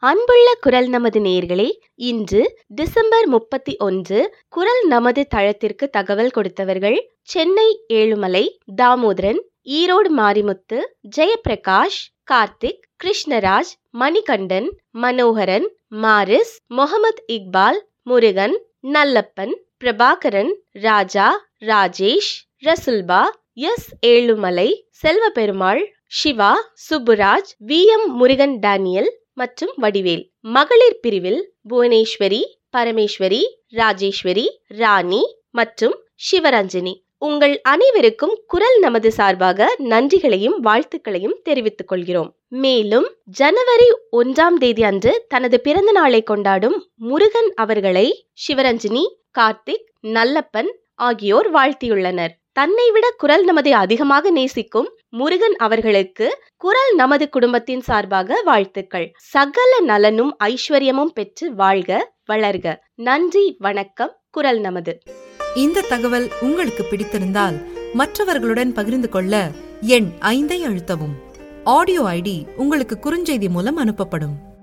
அன்புள்ள குரல் நமது நேயர்களே இன்று டிசம்பர் முப்பத்தி ஒன்று குரல் நமது தளத்திற்கு தகவல் கொடுத்தவர்கள் Chennai Ezhumalai Damodaran Erode Marimuthu Jayaprakash Karthik Krishnaraj Manikandan Manoharan Maris Mohammed Iqbal Murugan Nallappan Prabhakaran Raja Rajesh Rasulba S Ezhumalai Selvaperumal Siva Subburaj V M Murugan Daniel மற்றும் வடிவேல் மகளிர் பிரிவில் புவனேஸ்வரி பரமேஸ்வரி ராஜேஸ்வரி ராணி மற்றும் சிவரஞ்சனி உங்கள் அனைவருக்கும் குரல் நமது சார்பாக நன்றிகளையும் வாழ்த்துக்களையும் தெரிவித்துக் கொள்கிறோம் மேலும் ஜனவரி ஒன்றாம் தேதி அன்று தனது பிறந்த நாளை கொண்டாடும் முருகன் அவர்களை சிவரஞ்சனி கார்த்திக் நல்லப்பன் ஆகியோர் வாழ்த்தியுள்ளனர் தன்னை விட குரல் நமதை அதிகமாக நேசிக்கும் முருகன் அவர்களுக்கு குரல் நமது குடும்பத்தின் சார்பாக வாழ்த்துக்கள் சகல நலனும் ஐஸ்வர்யமும் பெற்று வாழ்க வளர்க நன்றி வணக்கம் குரல் நமது இந்த தகவல் உங்களுக்கு பிடித்திருந்தால் மற்றவர்களுடன் பகிர்ந்து கொள்ள எண் ஐந்தை அழுத்தவும் ஆடியோ ஐடி உங்களுக்கு குறுஞ்செய்தி மூலம் அனுப்பப்படும்